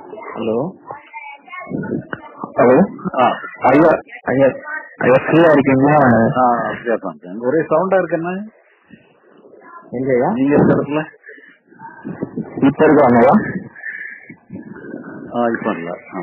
Hello hello ஆ ஐயா ஐயா ஐயா ஃப்ரீயா இருக்கீங்களா ஆ அப்படியா பண்றேன் ஒரே சவுண்டா இருக்கு என்ன இல்லையா நீங்க இருக்க இடத்துல இப்ப இருக்காங்கய்யா ஆ இப்ப இல்ல ஆ.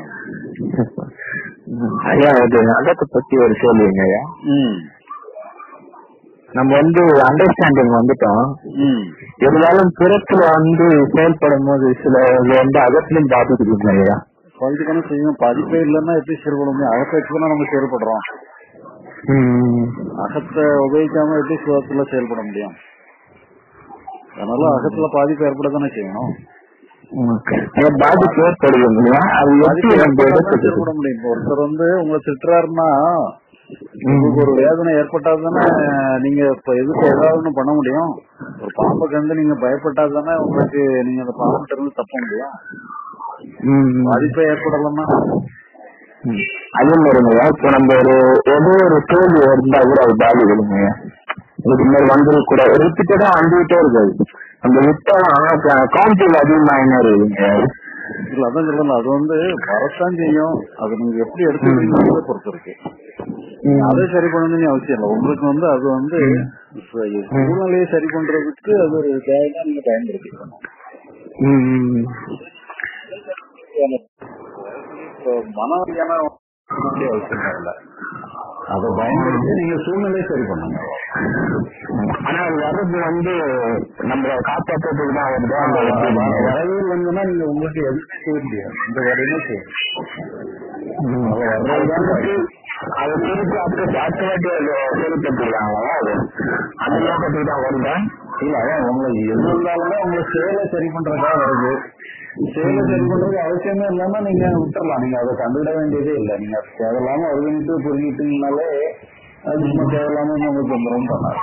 ஐயா அது அகத்தை பத்தி ஒரு கேள்விங்க ஐயா ம் நம்ம வந்து அண்டர்ஸ்டாண்டிங் வந்துட்டோம் ம் இருந்தாலும் புறத்துல வந்து செயல்படும் போது சில இது வந்து அகத்திலும் பாதிக்குதுங்க ஐயா குழந்தைக்கான செய்யும் பாதிப்பே இல்லைன்னா எப்படி செயல்பட முடியும் அகத்தை வச்சுதானே நம்ம செயல்படுறோம் ம். அகத்தை உபயோகிக்காம எப்படி சுகத்துல செயல்பட முடியும் அதனால அகத்துல பாதிப்பு ஏற்பட தானே செய்யணும் ம். ஐயா, பாதிப்பு ஏற்படுது இல்லையா அது எப்படி பாதிப்பு நம்ம ஏற்பட்டாதான் எடுத்துக்கிறது செயல்பட முடியும் இப்ப ஒருத்தர் வந்து உங்களை திட்டுறாருன்னா ம். உங்களுக்கு ஒரு வேதனை ஏற்பட்டா தானே நீங்க இப்ப எதுக்கு ஏதாவது ஒண்ணு பண்ண முடியும் ஒரு பாம்பை கண்டு நீங்க பயப்பட்டா தானே உங்களுக்கு நீங்க அந்த பாம்புட்ட இருந்து தப்ப முடியும் ம். பாதிப்பே ஏற்படலன்னா ம். அதே மாதிரிங்கய்யா இப்போ நம்ம ஒரு ஏதோ ஒரு தோல்வி இருந்தா கூட அது பாதிக்குதுங்க இதுக்கு மாதிரி வந்து கூட ரிப்பீட்டடா வந்துகிட்டே இருக்காது நம்ம விட்டா கவுண்டிங் அதிகமா என்ன இருக்குங்க இல்ல அதான் சொல்லல அது வந்து வரத்தான் செய்யும் அது நீங்க எப்படி எடுத்துக்கிறீங்கிறத பொறுத்து இருக்கு அதை சரி பண்ணணும்னு அவசியம் இல்லை உங்களுக்கு வந்து அது வந்து சு- சூழ்நிலையை சரி பண்றதுக்கு அது ஒரு இதாக நீங்க பயன்படுத்திக்கணும் ம். இப்போ மன ரீதியான வேண்டிய அவசியம் இல்ல அதை பயன்படுத்தி நீங்க சூழ்நிலையை சரி பண்ணுங்க ஆனா அது வர்றது வந்து நம்ம காப்பாற்றுறதுக்கு தான் வருது அந்த வரவில் வந்துன்னா நீங்க உங்களுக்கு எதுவும் செய்ய முடியாது இந்த வரையுமே செய்யும் ம். அது வந்துட்டு அது திருப்பி அடுத்த அடுத்த வாட்டி அது சரிப்படுத்திருக்காங்களா அது அந்த நோக்கத்துக்கு தான் வருதா இல்ல அதான் உங்களுக்கு எது இருந்தாலுமே உங்க செயலை சரி பண்றதுக்காக வருது செயலை சரி பண்றது அவசியமே இல்லாம நீங்க விட்டுறலாம் நீங்க அதை கண்டுவிட வேண்டியதே இல்லை நீங்க அது தேவையில்லாம ஒருங்கிட்டு புரிஞ்சுட்டீங்கனாலே அது சும்மா தேவையில்லாம உங்களுக்கு தொந்தரவும் பண்ணாது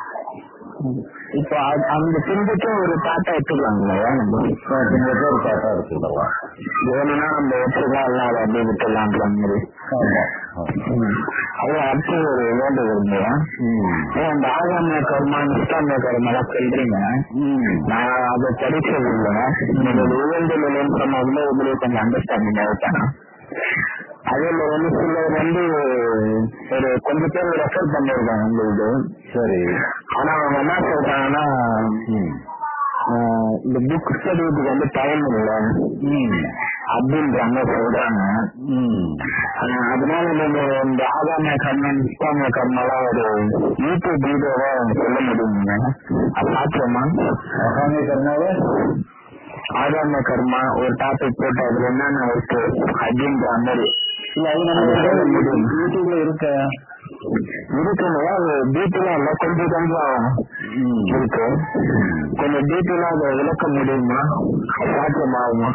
இப்போ அது- அந்த பின்பற்றும் ஒரு தாட்டா எடுத்துக்கலாங்களா நம்ம உங்களுக்கு ஒரு காட்டா எடுத்துக்கலாம் வேணும்னா நம்ம எடுத்துக்கலாம் இல்லை அதை அப்படியே விட்டுடலான்ற மாதிரி ஆமா ம். அது அடுத்து ஒரு வேண்டுகோள் இல்லையா ம். ஏன் இந்த ஆகாமிய கர்மா நிஷ்டாமிய கர்மெல்லாம் சொல்றீங்க ம். நான் அதை படிச்சது இல்லை நீங்க உயர்ந்த நிலையம் சொன்னதுல உங்களுக்கு கொஞ்சம் அண்டர்ஸ்டாண்டிங் ஆயிட்டானா அதே மாதிரி வந்து சிலர் வந்து ஒரு கொஞ்சம் பேர் ரெஃபர் பண்ணிருக்காங்க உங்களுக்கு சரி ஆனா அவங்க என்ன சொல்றாங்கன்னா ம். ஆஹ் இந்த புக் ஸ்டடிக்கு வந்து டைம் இல்லை ம். அப்படின்றாங்க சொல்றாங்க ம். ஆஹ் அதனால நீங்க இந்த ஆகாமிய கர்மம் இஸ்லாமிய கர்மெல்லாம் ஒரு யூடியூப் வீடியோவா சொல்ல முடியுங்க அது சாத்தியமா அகாமிய கர்மாவை ஆகாமிய கர்மா ஒரு டாபிக் போட்டு அதுல என்னென்ன இருக்கு அப்படின்ற மாதிரி இல்ல அது நம்ம யூடியூப்ல இருக்க இருக்குங்க அது டீட்டெயிலா இல்ல கொஞ்சம் கொஞ்சம் ம். இருக்கு கொஞ்சம் டீட்டெயிலா அதை விளக்க முடியுமா சாத்தியமாகுமா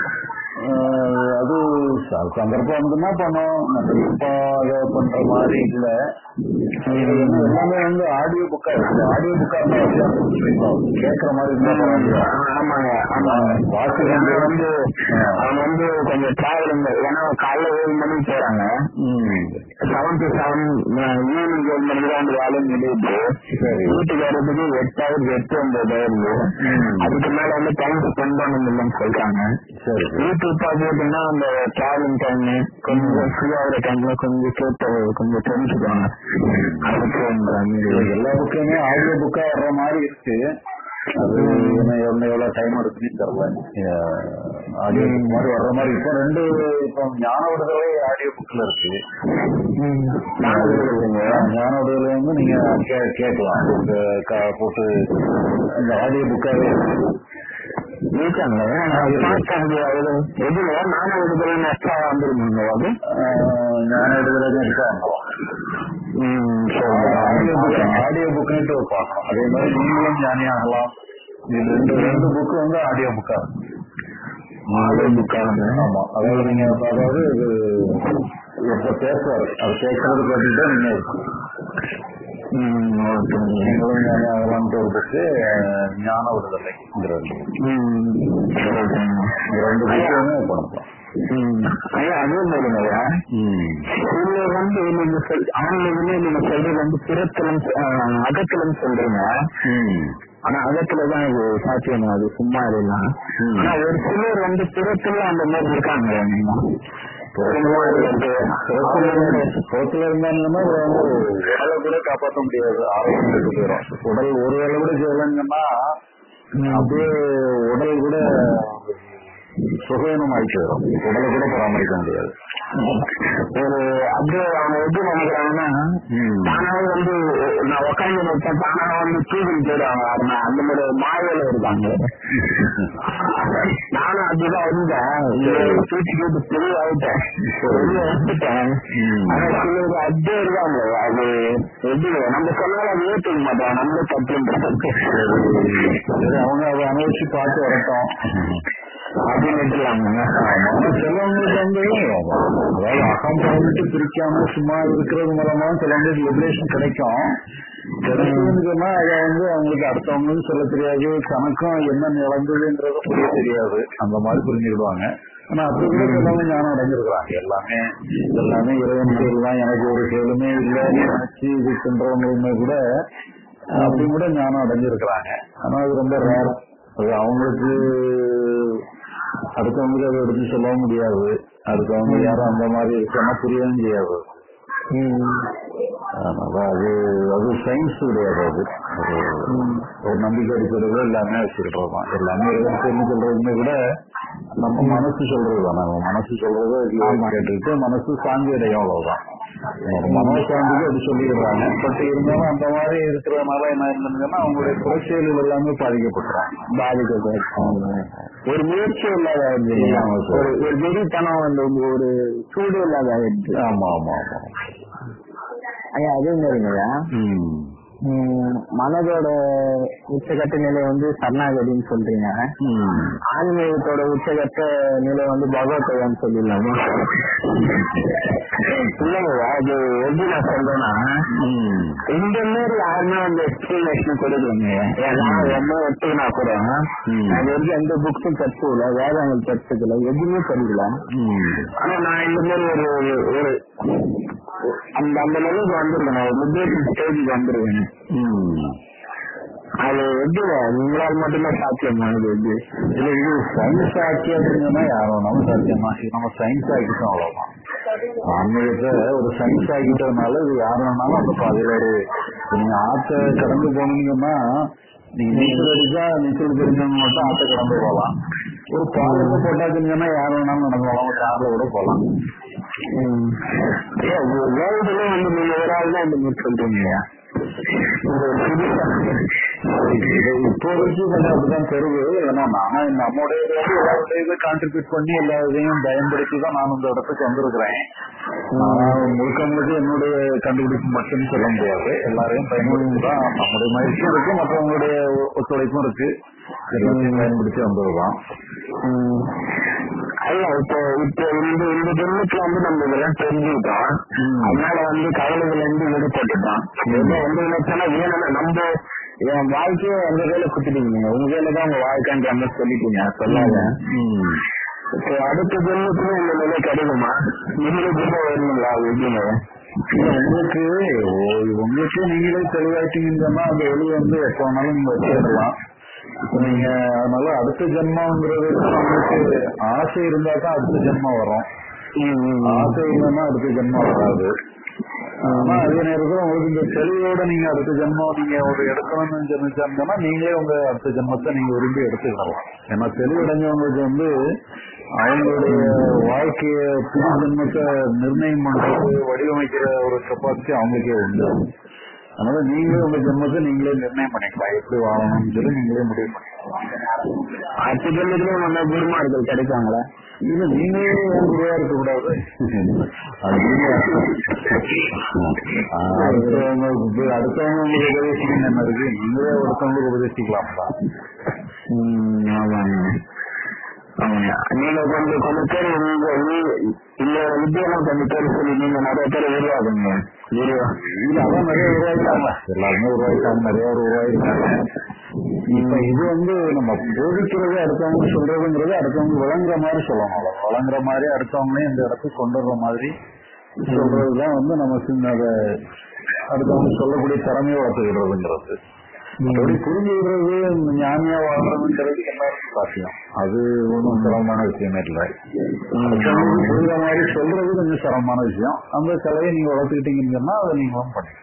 ஆஹ் அது ச- சந்தர்ப்பம் வந்துன்னா பண்ணோம் நம்ம இப்போ அதை பண்ற மாதிரி இல்ல இது வந்து எல்லாமே வந்து ஆடியோ புக்கா இருக்கு ஆடியோ புக்கா இருந்தா கேட்கற மாதிரி இருந்தா பரவாயில்லையா? ஆமாங்க ஆமாங்க வாசிக்க ஏன்னா முடியாது. வந்து அவங்க வந்து கொஞ்சம் டிராவலிங் ஏன்னா காலைல ஏழு மணிக்கு போறாங்க ம். செவன் டு செவன் ஈவினிங் ஏழு மணிக்கு தான் வந்து வேலை முடியுது சரி. வீட்டுக்கு வர்றதுக்கு எட்டாவது எட்டு ஒன்பது ஆயிடுது ம். அதுக்கு மேல வந்து டைம் ஸ்பெண்ட் பண்ண முடியலன்னு சொல்றாங்க சரி சரி. யூடியூப் பார்த்தீங்கன்னா அந்த டிராவலிங் டைம் கொஞ்சம் ஃப்ரீ ஆகிற டைம்ல கொஞ்சம் கேட்டு கொஞ்சம் தெரிஞ்சுக்குவாங்க அதுக்குன்ற மாதிரி எல்லா புக்குமே ஆடியோ புக்கா வர்ற மாதிரி இருக்கு அது என்ன எவ்வளவு எவ்வளவு டைம் எடுக்குன்னு தெரியல ஆடியோ புக் மாதிரி வர்ற மாதிரி இப்போ ரெண்டு இப்போ ஞான விடுதலை ஆடியோ புக்ல இருக்கு ம். நான் சொல்லுங்க. ஞான விடுதலை வந்து நீங்க கே- கேட்கலாம் இந்த க- போட்டு இந்த ஆடியோ புக்காவே இருக்காங்க அது பார்த்தாங்க அது எதுல நான விடுதலை எக்ஸ்ட்ரா வந்துருந்தீங்க அது ஞான விடுதலை தான் இருக்கா ம் சரி ஆடியோ புக் பார்க்கறேன். ஆடியோ புக்னு பார்க்கணும் அதே மாதிரி நீங்களும் ஞானி ஆகலாம் இது ரெண்டு ரெண்டு புக்கு வந்து ஆடியோ புக்கா ஆடியோ புக்காங்க ஆமா அதாவது நீங்க இப்ப அதாவது இது எப்ப பேசுவாரு அது பேசுறது கேட்டுட்டு நீங்க ம் ஓகேங்க நீங்களும் ஞானி ஆகலாம்னு ஒரு புக்கு ஞான விடுதலைங்கிறது ம் ஓகேங்க இந்த ரெண்டு புக்குமே பண்ணலாம் ம் ஐயா அதே மாதிரிங்கய்யா ம் இதுல வந்து நீங்க சொல் ஆன்மீகமே நீங்க சொல்றது வந்து புறத்திலும் அகத்திலும் சொல்றீங்க ம் ஆனா அகத்துலதான் இது சாத்தியம் அது சும்மா இருக்கலாம் ம். ஆனா ஒரு சிலர் வந்து புறத்துல அந்த மாதிரி இருக்காங்க சும்மா இருக்கிறது, புறத்துல இருந்தாங்கன்னா அது வந்து உடலை கூட காப்பாற்ற முடியாது ஆரோக்கியம் கெட்டு போயிடும் உடல் ஒரு வேளை கூட செய்யலைங்கன்னா அப்படியே உடல் கூட சுகவீனம் ஆயிட்டு வரும் உடலை கூட பராமரிக்க முடியாது ஒரு அப்படியே அவங்க எப்படி நினைக்கிறாங்கன்னா ம். தானாவே வந்து நான் உட்காந்து நினைச்சேன் தானாவே வந்து தூக்கி போயிடுவாங்க ஆனா அந்த மாதிரி ஒரு மாயல இருக்காங்க நானும் அப்படிதான் இருந்தேன் இது தூக்கி போட்டு பெரிய ஆயிட்டேன் வெளியே வந்துட்டேன் ம். ஆனா சிலர் அப்படியே இருக்காங்க அது எப்படி நம்ம சொன்னாலும் அது ஏற்றுக்க மாட்டோம் நம்மளே தப்புன்றது சரி அவங்க அதை அனுபவிச்சு பார்த்து வரட்டும் அப்படின்னு விட்டுலாங்க ஆமா. சிலவங்களுக்கு வந்து அதாவது அகம் பழகிட்டு பிரிக்காம சும்மா இருக்கிறது மூலமா சிலவங்களுக்கு லிபரேஷன் கிடைக்கும் கிடைச்சதுன்னு சொன்னா அதை வந்து அவங்களுக்கு அடுத்தவங்களும் சொல்ல தெரியாது தனக்கும் என்ன நடந்ததுன்றது புரிய தெரியாது அந்த மாதிரி புரிஞ்சுக்கிடுவாங்க ஆனா அப்படி கூட சிலவங்க ஞானம் அடைஞ்சிருக்கிறாங்க எல்லாமே எல்லாமே இறைவன் செயல் தான் எனக்கு ஒரு செயலுமே இல்லைன்னு நினைச்சு இது பண்றவங்களுமே கூட அப்படி கூட ஞானம் அடைஞ்சிருக்கிறாங்க ஆனா அது ரொம்ப ரேர் அது அவங்களுக்கு அடுத்தவங்களுக்கு அதை எடுத்து சொல்லவும் முடியாது அடுத்தவங்க யாரும் அந்த மாதிரி இருக்கனா புரியவும் செய்யாது அதனால அது அது சயின்ஸ் கிடையாது அது ஒரு- ஒரு நம்பிக்கை அடிப்படையில எல்லாமே வச்சிருக்கிறோம் தான் எல்லாமே இறைவன் தெரிஞ்சு சொல்றதுமே கூட நம்ம மனசு சொல்றது தான் நம்ம மனசு சொல்றதை கேட்டுக்கிட்டு மனசு சாந்தி அடையும் அவ்வளவுதான் ஒரு மனோ சாந்திக்கு அப்படி சொல்லிடுறாங்க பட் இருந்தாலும் அந்த மாதிரி இருக்கிறதுனால என்ன இருந்ததுன்னா அவங்களுடைய புறச்செயல்கள் எல்லாமே பாதிக்கப்பட்டுறாங்க பாதிக்கப்பட்ட ஒரு முயற்சி இல்லாத ஆயிடுச்சு. ஆமா சார். ஒரு ஒரு வெறித்தனம் வந்து ஒரு சூடு இல்லாத ஆயிடுச்சு ஆமா ஆமா ஆமா ஐயா அதே மாதிரிங்கய்யா ம் ம், மனதோட உச்சகட்ட நிலை வந்து சரணாகதின்னு சொல்றீங்க ம் ஆன்மீகத்தோட உச்சகட்ட நிலை வந்து பகவத்கதான்னு சொல்லிடலாமா இல்லைங்கய்யா அது எப்படி நான் சொல்றேன்னா ம் இந்த மாதிரி யாருமே அந்த எக்ஸ்பிளனேஷன் கொடுக்குறீங்க ஏன்னா என்ன எடுத்துக்கினா கூட ம். அது வந்து எந்த புக்ஸும் கற்றுக்கல வேதங்கள் கற்றுக்கல எதுவுமே தெரியல ம் ஆனா நான் இந்த மாதிரி ஒரு ஒரு- ஒரு அந்த அந்த நிலைக்கு வந்திருக்கேன் ஒரு லிபரேஷன் ஸ்டேஜுக்கு வந்திருக்கேன் ம் அது எப்படி உங்களால் மட்டும்தான் சாத்தியமா இது எப்படி இல்ல இது சயின்ஸ் ஆக்கி அப்படின்னா யாரும் வேணாலும் சாத்தியமா இது நம்ம சயின்ஸ் ஆக்கிட்டோம் அவ்வளவுதான் ஆன்மீகத்தை ஒரு சயின்ஸ் ஆக்கிட்டதுனால இது யார் வேணாலும் அந்த பாதையில ஒரு நீங்க ஆத்த கடந்து போனீங்கன்னா நீங்க நீச்சல் அடிச்சா நீச்சல் தெரிஞ்சவங்க மட்டும் ஆத்த கடந்து போகலாம் ஒரு பாதையில போட்டாச்சுங்கன்னா யார் வேணாலும் நடந்து போகலாம் ஒரு கார்ல கூட போகலாம் வேர்ல்டுல வந்து நீங்க ஒரு ஆள் தான் இந்த மாதிரி சொல்றீங்க இது ஒரு புதுசா இது இப்போதைக்கு கொஞ்சம் அப்படிதான் தெரியுது ஏன்னா நானும் நம்முடைய எல்லாருடைய இதை கான்ட்ரிபியூட் பண்ணி எல்லா இதையும் பயன்படுத்தி தான் நான் இந்த இடத்துக்கு வந்திருக்கிறேன் நான் முழுக்க முழுக்க என்னுடைய கண்டுபிடிப்பு மட்டும் சொல்ல முடியாது எல்லாரையும் பயன்படுத்தி தான் நம்முடைய முயற்சியும் இருக்கு மற்றவங்களுடைய ஒத்துழைப்பும் இருக்கு எல்லாத்தையும் பயன்படுத்தி வந்ததுதான் ம். ஐயா இப்போ இப்போ இந்த இந்த ஜென்மத்துல வந்து நம்ம இதெல்லாம் தெரிஞ்சுக்கிட்டோம் ம். அதனால வந்து கவலைகள் இருந்து விடுபட்டுட்டோம் ஏதோ வந்து நினைச்சா வேணும்னா நம்ம என் வாழ்க்கையை எந்த வேலை குத்திட்டீங்க உங்க வேலை தான் உங்க வாழ்க்கைன்ற மாதிரி சொல்லிட்டீங்க சொல்லாத ம். இப்போ அடுத்த ஜென்மத்துல இந்த நிலை கிடைக்குமா நீங்களே திரும்ப வரணுங்களா எப்படிங்க இல்ல, உங்களுக்கு ஓ- உங்களுக்கு நீங்களே தெளிவாயிட்டீங்கன்னு சொன்னா அந்த வெளியே வந்து எப்ப வேணாலும் நீங்க வச்சுக்கிடலாம் இப்ப நீங்க அதனால அடுத்த ஜென்மங்கிறது உங்களுக்கு ஆசை இருந்தா தான் அடுத்த ஜென்மம் வரும் ஆசை இல்லைன்னா அடுத்த ஜென்மம் வராது ஆனா அதே நேரத்துல உங்களுக்கு இந்த தெளிவோட நீங்க அடுத்த ஜென்மம் நீங்க ஒரு எடுக்கணும்னு நினைச்சாங்கன்னா நீங்களே உங்க அடுத்த ஜென்மத்தை நீங்க விரும்பி எடுத்துக்கலாம் ஏன்னா தெளிவடைஞ்சவங்களுக்கு வந்து அவங்களுடைய வாழ்க்கைய புது ஜென்மத்தை நிர்ணயம் பண்றது வடிவமைக்கிற ஒரு கெப்பாசிட்டி அவங்களுக்கே உண்டு அதனால நீங்களே உங்க ஜென்மத்தை நீங்களே நிர்ணயம் பண்ணிக்கலாம் எப்படி வாழணும்னு சொல்லி நீங்களே முடிவு பண்ணிக்கலாம் அடுத்த ஜென்மத்துல நம்ம குருமார்கள் கிடைப்பாங்களா இல்ல நீங்களே ஏன் குருவா இருக்க கூடாது அது நீங்க ஆஹ் அடுத்தவங்க இப்ப அடுத்தவங்க உங்களுக்கு உபதேசிக்கணும் என்ன இருக்கு நீங்களே ஒருத்தவங்களுக்கு உபதேசிக்கலாம்ல ம், ஆமாங்க ஆமாங்க நீங்க கொஞ்சம் கொஞ்சம் பேர் உங்க நீ- இந்த வித்தியெல்லாம் கொஞ்சம் பேர் சொல்லி நீங்க நிறைய பேர் உருவாகுங்க உருவா இல்ல அதான் நிறைய உருவாயிட்டாங்க எல்லாருமே உருவாயிட்டாங்க நிறைய பேர் உருவாயிருக்காங்க இப்ப இது வந்து நம்ம போதிக்கிறது அடுத்தவங்க சொல்றதுங்கிறது அடுத்தவங்க விளங்குற மாதிரி சொல்லணும் அவ்வளவு. விளங்குற மாதிரி அடுத்தவங்களையும் இந்த இடத்துக்கு கொண்டு வர்ற மாதிரி சொல்றதுதான் வந்து நம்ம சின்ன அதை அடுத்தவங்க சொல்லக்கூடிய திறமையை வளர்த்துக்கிறதுங்கிறது அப்படி புரிஞ்சுக்கிறது ஞானியா வாழ்றதுங்கிறது எல்லாருக்கும் சாத்தியம் அது ஒன்றும் சிரமமான விஷயமே இல்லை மற்றவங்களுக்கு புரியுற மாதிரி சொல்றது கொஞ்சம் சிரமமான விஷயம் அந்த கலையை நீங்க வளர்த்துக்கிட்டீங்கன்னு சொன்னா அதை நீங்களும் பண்ணிக்கலாம்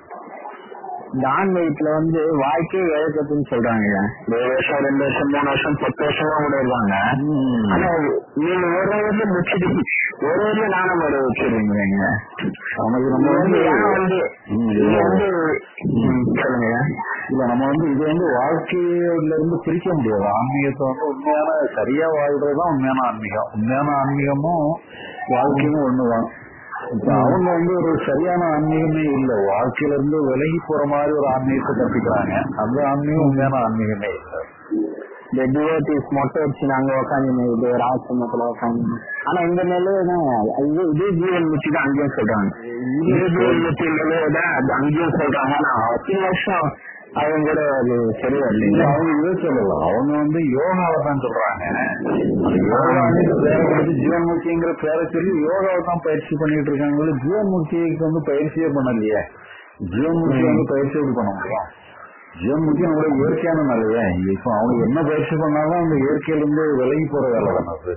இந்த ஆன்மீகத்துல வந்து வாழ்க்கை இழக்கத்துன்னு சொல்றாங்க ஒரு வருஷம் ரெண்டு வருஷம் மூணு வருஷம் பத்து வருஷமா கூட இருக்காங்க ஆனா நீங்க ஒரு வருஷம் முடிச்சுட்டு ஒரு வருஷம் நானும் ஒரு வச்சிருக்கீங்க நமக்கு நம்ம வந்து ஏன் வந்து ம், இது இது வந்து ம், சொல்லுங்க இல்ல நம்ம வந்து இது வந்து வாழ்க்கையில இருந்து பிரிக்க முடியாது ஆன்மீகத்தை வந்து உண்மையான சரியா வாழ்றதுதான் உண்மையான ஆன்மீகம் உண்மையான ஆன்மீகமும் வாழ்க்கையும் ஒண்ணுதான் இப்ப அவங்க வந்து ஒரு சரியான ஆன்மீகமே இல்ல வாழ்க்கையில இருந்து விலகி போற மாதிரி ஒரு ஆன்மீகத்தை கற்பிக்கிறாங்க அந்த ஆன்மீகம் உண்மையான ஆன்மீகமே இல்ல இந்த டிவோட்டிஸ் மொட்டை வச்சு நாங்க உட்காந்து இது ஒரு ஆசிரமத்துல உட்காந்து ஆனா இந்த நிலையில தான் இது இதே ஜீவன் முச்சி தான் அங்கேயும் சொல்றாங்க இதே ஜீவன் முச்சி நிலையை தான் அது அங்கேயும் சொல்றாங்க ஆனா அத்தனை வருஷம் அவங்க கூட அது சரியா இல்ல, இல்லைங்க அவங்க இதை சொல்லல அவங்க வந்து யோகாவை தான் சொல்றாங்க அந்த யோகான்னு பேரை கொடுத்து ஜீவன்முக்திங்கிற பேரை சொல்லி யோகாவை தான் பயிற்சி பண்ணிட்டு இருக்காங்க ஜீவன்முக்திக்கு வந்து பயிற்சியே பண்ணலையே ஜீவன்முக்தி வந்து பயிற்சி எப்படி பண்ண முடியும் ஜீவன்முக்தி நம்மளோட இயற்கையான நிலையே இப்போ அவங்க என்ன பயிற்சி பண்ணாலும் அந்த இயற்கையில இருந்து விலகி போற வேலை தானே அது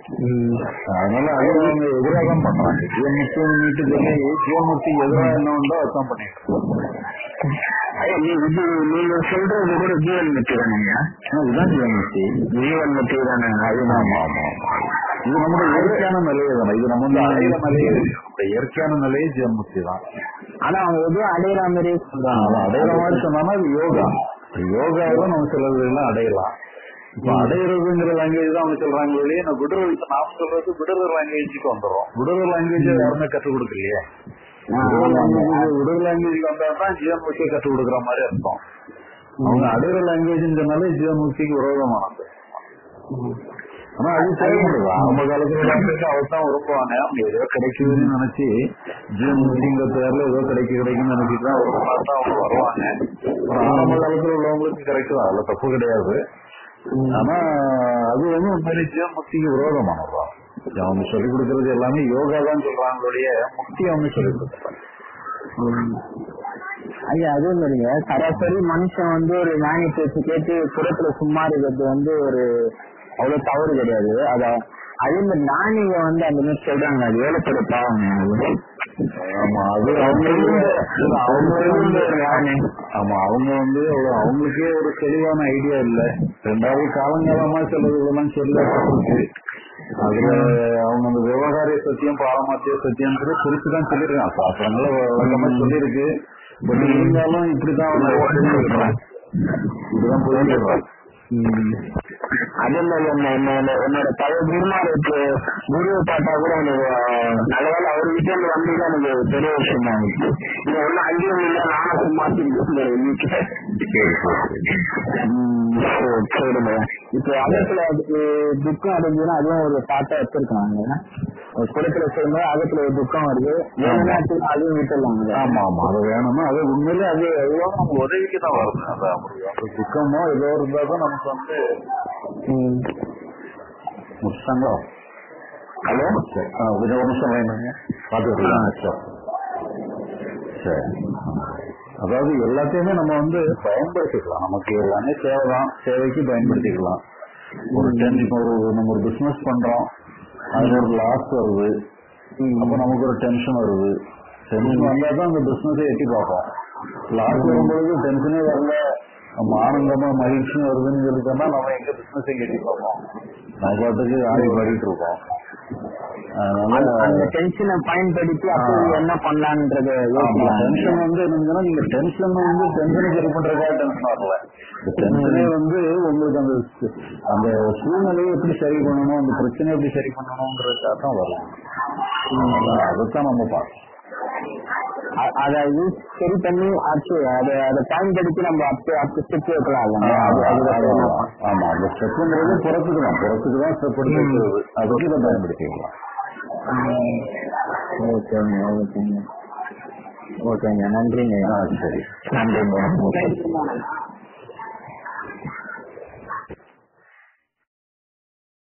அதனால அது அவங்க எதிராக தான் பண்றாங்க ஜீவன்முக்தி மீட்டு சொல்லி ஜீவன்முக்தி எதிராக என்ன உண்டோ அதான் பண்ணிட்டு இருக்காங்க. ஐயா, நீ- இது நீங்க சொல்றது கூட ஜீவன் முத்தி தானேங்க ஆனா இதுதான் ஜீவன்முக்தி ஜீவன் முத்தி தானே அது ஆமா ஆமா ஆமா இது நம்மளோட இயற்கையான நிலையே தானே இது நம்ம வந்து அடையிற நிலையே இல்லை. நம்முடைய இயற்கையான நிலையே ஜீவன்முக்தி தான் ஆனா அவங்க எதுவும் அடையிற மாதிரியே சொல்றாங்க அது அடையிற மாதிரி சொன்னா அது யோகா யோகாவை நம்ம சிலது எல்லாம் அடையலாம் இப்ப அடையிறதுங்கிற லாங்குவேஜ் தான் அவங்க சொல்றாங்க இல்லையே நான் விடுறது இப்ப நாம சொல்றது விடுதல் லாங்குவேஜுக்கு வந்துடும் விடுதல் லாங்குவேஜ் யாருமே கற்றுக் கொடுக்கலையே விடுதல் லாங்குவேஜ் வந்தா தான் ஜீவன்முக்தியை கற்றுக் கொடுக்குற மாதிரி அர்த்தம் அவங்க அடையிற லாங்குவேஜ் சொன்னாலே ஜீவன்முக்திக்கு விரோதமானது ஆனா அது செயல்படுது ஆரம்ப காலத்துல எல்லாத்துக்கும் அவர் தான் விரும்புவாங்க அவங்க ஏதோ கிடைக்குதுன்னு நினைச்சு ஜீவன்முக்திங்கிற பேர்ல ஏதோ கிடைக்க கிடைக்குன்னு நினைச்சிட்டு தான் ஒரு நாள் தான் அவங்க வருவாங்க ஆனா ஆரம்ப காலத்துல உள்ளவங்களுக்கு கரெக்ட் தான் அதுல தப்பு கிடையாது ஆனா அது வந்து உண்மையிலே ஜீவன்முக்திக்கு விரோதமானதுதான் அவங்க சொல்லிக் கொடுக்கறது எல்லாமே யோகா தான் சொல்றாங்களுடைய முக்தி அவங்க சொல்லிக் கொடுக்குறாங்க ஐயா அதே மாதிரிங்க சராசரி மனுஷன் வந்து ஒரு ஞானி பேச்சு கேட்டு புறத்துல சும்மா இருக்கிறது வந்து ஒரு அவ்வளவு தவறு கிடையாது அத அதே மாதிரி ஞானிங்க வந்து அந்த மாதிரி சொல்றாங்க அது ஏழப்பட பாவங்க அது. ஆமா அது அவங்க அவங்க வந்து ஆமா அவங்க வந்து அவ்வளவு அவங்களுக்கே ஒரு தெளிவான ஐடியா இல்ல ரெண்டாவது காலங்காலமா சிலது இதெல்லாம் சொல்லப்பட்டிருக்கு அதுல அவங்க அந்த விவகாரிய சத்தியம் பாரமாத்திய சத்தியம்ன்றது குறிச்சு தான் சொல்லிருக்காங்க சாஸ்திரங்கள வழக்கமா சொல்லியிருக்கு பட் இருந்தாலும் இப்படிதான் அவங்க புரிஞ்சுக்கிறாங்க. இப்படிதான் புரிஞ்சுக்கிறாங்க அதே மாதிரி என்ன என்ன என்னோட பழைய குருமாருக்கு குருவை பார்த்தா கூட எனக்கு நல்ல வேலை அவர் வீட்டுல இருந்து வந்தது எனக்கு பெரிய விஷயம் தான் எனக்கு இது ஒன்னும் அங்கேயும் இல்லை நானும் சும்மா இருக்கேன் வீட்டுல ம், சரி, சரிங்க இப்போ அகத்துல அதுக்கு துக்கம் அடைஞ்சுன்னா அதுவும் ஒரு பாட்டா வச்சிருக்காங்க ஒரு குடத்துல செய்யும்போது அகத்துல ஒரு துக்கம் வருது வேணும்னா அதுக்கு அதுவும் விட்டுடலாங்க ஆமா ஆமா அது வேணும்னா அது உண்மையிலே அது எவ்வளவு நமக்கு உதவிக்கு தான் வருது அதான் முடியும் அந்த துக்கமோ ஏதோ இருந்தா தான் நமக்கு வந்து ம். முடிச்சாங்களோ ஹலோ சரி ஆ, கொஞ்சம் ஒரு நிமிஷம் வேணுங்க பார்த்துக்கலாம் சரி சரி அதாவது எல்லாத்தையுமே நம்ம வந்து பயன்படுத்திக்கலாம் நமக்கு எல்லாமே சேவை தான் சேவைக்கு பயன்படுத்திக்கலாம் ஒரு டென் இப்போ ஒரு நம்ம ஒரு பிசினஸ் பண்றோம் அதுல ஒரு லாஸ் வருது அப்ப நமக்கு ஒரு டென்ஷன் வருது டென்ஷன் வந்தா தான் அந்த பிசினஸை எட்டி பார்ப்போம் லாஸ் வரும்போது டென்ஷனே வரல நம்ம ஆனந்தமா மகிழ்ச்சியும் வருதுன்னு சொல்லி சொன்னா நம்ம எங்க பிசினஸை எட்டி பார்ப்போம் நம்ம பாட்டுக்கு ஆடி பாடிட்டு இருக்கோம் அதனால அந்த- அந்த டென்ஷனை பயன்படுத்தி அப்போ என்ன பண்ணலான்றத ஆமா யோசிக்கலாம் டென்ஷன் வந்து என்னன்னா நீங்க டென்ஷன் வந்து டென்ஷனை சரி பண்றதுக்காக டென்ஷன் வரல இந்த டென்ஷனே வந்து உங்களுக்கு அந்த அந்த சூழ்நிலையை எப்படி சரி பண்ணணும் அந்த பிரச்சனையை எப்படி சரி பண்ணணும்ன்றதுக்காக தான் வரும் அதனால அதைத்தான் நம்ம பார்க்கணும் அ- அதை யூஸ் சரி பண்ணி அடுத்து அதை அதை பயன்படுத்தி நம்ம அப்போ அடுத்த ஸ்டெப் வைக்கலாம் ஆ, அது அது- அதுக்கு அது- அப்புறம் ஆமா அந்த ஸ்டெப்ங்கிறது புறத்துக்கு தான் புறத்துக்கு தான் ஸ்டெப் எடுத்து வைக்கிறது அதுக்கு இதை பயன்படுத்திக்கலாம் ஓகேங்க ஓகேங்க ஓகேங்க நன்றிங்க ஆ சரி நன்றிங்க